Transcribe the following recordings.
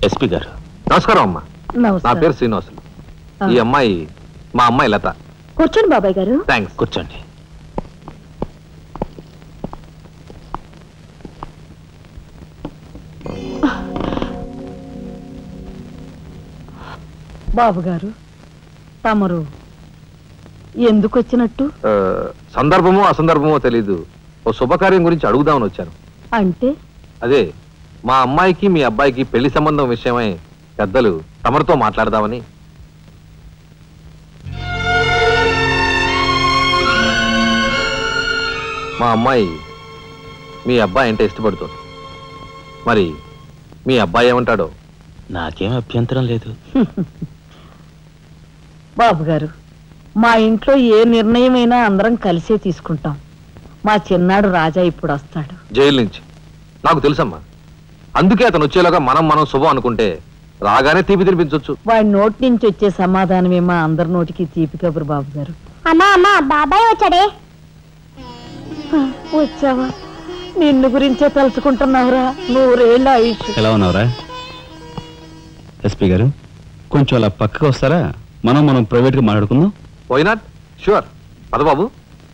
SP గారు నమస్కారం అమ్మా నా నమస్కారం పేరు శ్రీనివాసులు ఆ. ఈ అమ్మాయి మా అమ్మాయి లత కూర్చోండి బాబాయ్ గారు థ్యాంక్స్ కూర్చోండి బాబు గారు తమరు ఎందుకు వచ్చినట్టు ఆ, సందర్భమో అసందర్భమో తెలీదు ఓ శుభకార్యం గురించి అడుగుదామని వచ్చాను అంటే అదే మా అమ్మాయికి మీ అబ్బాయికి పెళ్లి సంబంధం విషయమై పెద్దలు తమరితో మాట్లాడదామని మా అమ్మాయి మీ అబ్బాయి అంటే ఇష్టపడుతుంది మరి మీ అబ్బాయి ఏమంటాడో నాకేం అభ్యంతరం లేదు బాబు గారు మా ఇంట్లో ఏ నిర్ణయమైనా అందరం కలిసే తీసుకుంటాం మా చిన్నాడు రాజా ఇప్పుడు వస్తాడు జైలు నుంచి నాకు తెలుసమ్మా అందుకే అతను వచ్చేలాగా మనం మనం శుభం అనుకుంటే రాగానే తీపి తినిపించవచ్చు వాడి నోటి నుంచి వచ్చే సమాధానమే మా అందరి నోటికి తీపి కబురు బాబు గారు అమ్మా అమ్మా బాబాయ్ వచ్చాడే వచ్చావా నిన్ను గురించే తలుచుకుంటున్నావురా నూరేళ్ళ ఆయుష్ ఎలా ఉన్నావురా ఎస్పీ గారు కొంచెం అలా పక్కకు వస్తారా మనం మనం ప్రైవేట్గా మాట్లాడుకుందాం పోయినాట్ షూర్ పదబాబు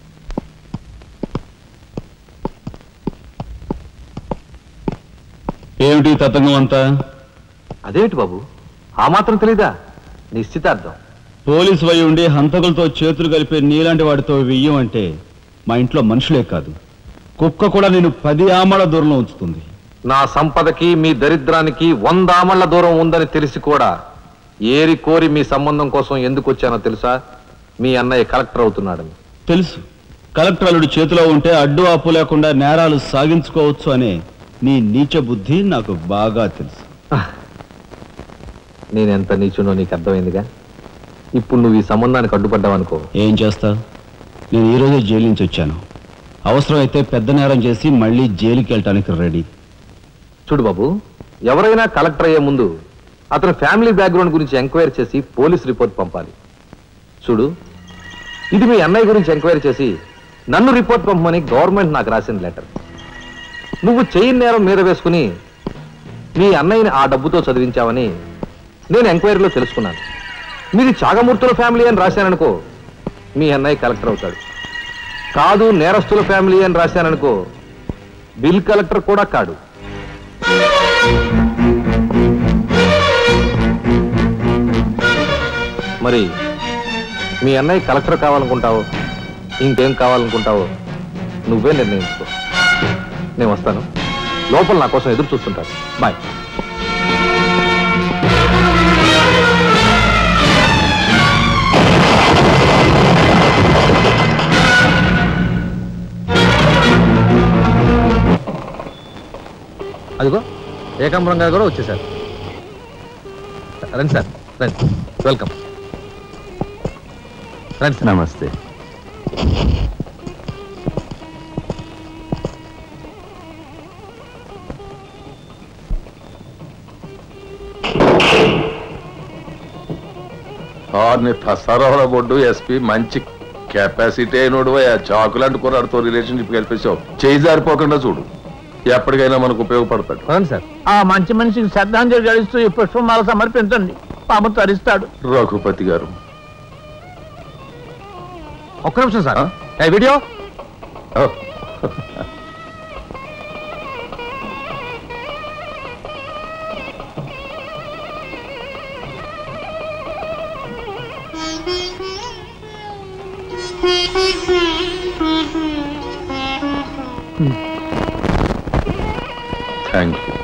ఏమిటి తతంగం అంతా అదేమిటి బాబు ఆ మాత్రం తెలీదా నిశ్చితార్థం పోలీసు వై ఉండి హంతకులతో చేతులు కలిపే నీలాంటి వాడితో వెయ్యం అంటే మా ఇంట్లో మనుషులే కాదు కుక్క కూడా నేను పది ఆమల దూరంలో ఉంచుతుంది నా సంపదకి మీ దరిద్రానికి వంద ఆమళ్ల దూరం ఉందని తెలిసి కూడా ఏరి కోరి మీ సంబంధం కోసం ఎందుకు వచ్చానో తెలుసా మీ అన్నయ్య కలెక్టర్ అవుతున్నాడని తెలుసు కలెక్టర్ అల్లుడు చేతిలో ఉంటే అడ్డు ఆపు లేకుండా నేరాలు సాగించుకోవచ్చు అనే నీ నీచ బుద్ధి నాకు బాగా తెలుసు నేనెంత నీచునో నీకు అర్థమైందిగా ఇప్పుడు నువ్వు ఈ సంబంధానికి అడ్డుపడ్డావనుకో ఏం చేస్తావు నేను ఈరోజే జైలు నుంచి వచ్చాను అవసరమైతే పెద్ద నేరం చేసి మళ్ళీ జైలుకి వెళ్ళటానికి రెడీ చూడు బాబు ఎవరైనా కలెక్టర్ అయ్యే ముందు అతని ఫ్యామిలీ బ్యాక్గ్రౌండ్ గురించి ఎంక్వైరీ చేసి పోలీస్ రిపోర్ట్ పంపాలి చూడు ఇది మీ అన్నయ్య గురించి ఎంక్వైరీ చేసి నన్ను రిపోర్ట్ పంపమని గవర్నమెంట్ నాకు రాసిన లెటర్ నువ్వు చెయ్యి నేరం మీద వేసుకుని మీ అన్నయ్యని ఆ డబ్బుతో చదివించావని నేను ఎంక్వైరీలో తెలుసుకున్నాను మీది చాగమూర్తుల ఫ్యామిలీ అని రాశాననుకో మీ అన్నయ్య కలెక్టర్ అవుతాడు కాదు నేరస్తుల ఫ్యామిలీ అని రాశాననుకో బిల్ కలెక్టర్ కూడా కాడు మరి మీ అన్నయ్య కలెక్టర్ కావాలనుకుంటావో ఇంకేం కావాలనుకుంటావో నువ్వే నిర్ణయించుకో నేను వస్తాను లోపల నా కోసం ఎదురు చూస్తుంటాను బాయ్ అదిగో ఏకాంబరం గారు కూడా వచ్చేసారు రండి సార్ రండి వెల్కమ్ రండి సార్ నమస్తే ఆర్ని ఫసారావుల బొడ్డు ఎస్పీ మంచి కెపాసిటీ అయినోడు ఆ చాకులాంటి కుర్రాడితో రిలేషన్షిప్ కలిపేసావు చేయి జారిపోకుండా చూడు ఎప్పటికైనా మనకు ఉపయోగపడతాడు రండి సార్ ఆ మంచి మనిషికి శ్రద్ధాంజలి గడిస్తూ ఈ పుష్పమాల సమర్పించండి పాము తరిస్తాడు రఘుపతి గారు ఒక్క నిమిషం సార్ ఆ? ఏ వీడియో ఓ, థ్యాంక్ యూ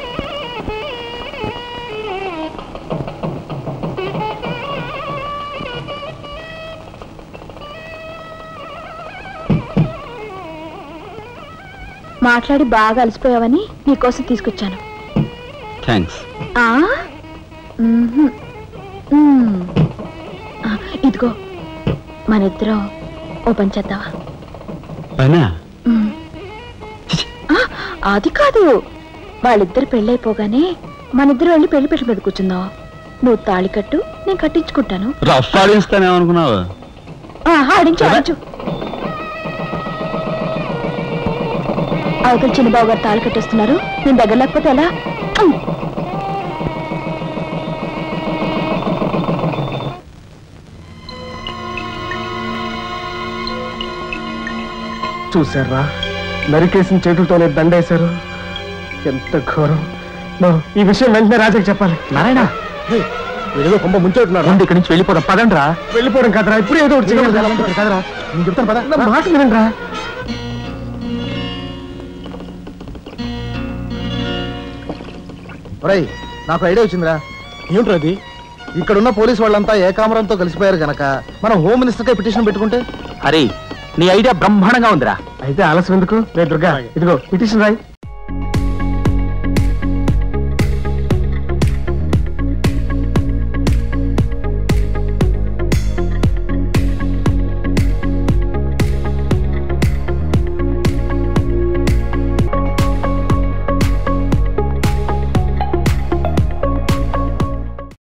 మాట్లాడి బాగా అలసిపోయావని నీకోసం తీసుకొచ్చాను థ్యాంక్స్ ఆ? మ్మ్హ్. మ్మ్. ఆ, ఇదిగో మన ఇద్దరం ఓ పని చేద్దావా పైనా మ్మ్. ఆ, అది కాదు వాళ్ళిద్దరు పెళ్ళైపోగానే మన ఇద్దరు వెళ్ళి పెళ్లి పెట్టు మీద కూర్చుందాం నువ్వు తాళి కట్టు నేను కట్టించుకుంటాను రఫ్ ఆడిస్తానేమనుకున్నావా ఆ, ఆడించు ఆడించు అవతల చిన్నబాబు గారు తాళి కట్టేస్తున్నారు నేను దగ్గర లేకపోతే ఎలా ఉమ్. చూసారా నరికేసిన చేతులతోనే దండేశారు ఎంత ఘోరం నో, ఈ విషయం వెంటనే రాజాకి చెప్పాలి నారాయణ ఏదో కొంప ముంచెట్టున్నారు ముందు ఇక్కడి నుంచి వెళ్ళిపోదాం పదండి రా వెళ్ళిపోవడం కదరా ఇప్పుడు ఏదో ఒకటి చేయాలి కదరా నేను చెప్తాను పద నా మాట వినండి రా ఒరేయ్ నాకు ఐడియా వచ్చిందిరా ఏమిట్రా అది ఇక్కడున్న పోలీస్ వాళ్ళంతా ఏకామరంతో కలిసిపోయారు గనక మనం హోమ్ మినిస్టర్కే పిటిషన్ పెట్టుకుంటే హరి నీ ఐడియా బ్రహ్మాండంగా ఉందిరా అయితే ఆలస్యం ఎందుకు రే దుర్గా ఇదిగో పిటిషన్ రాయి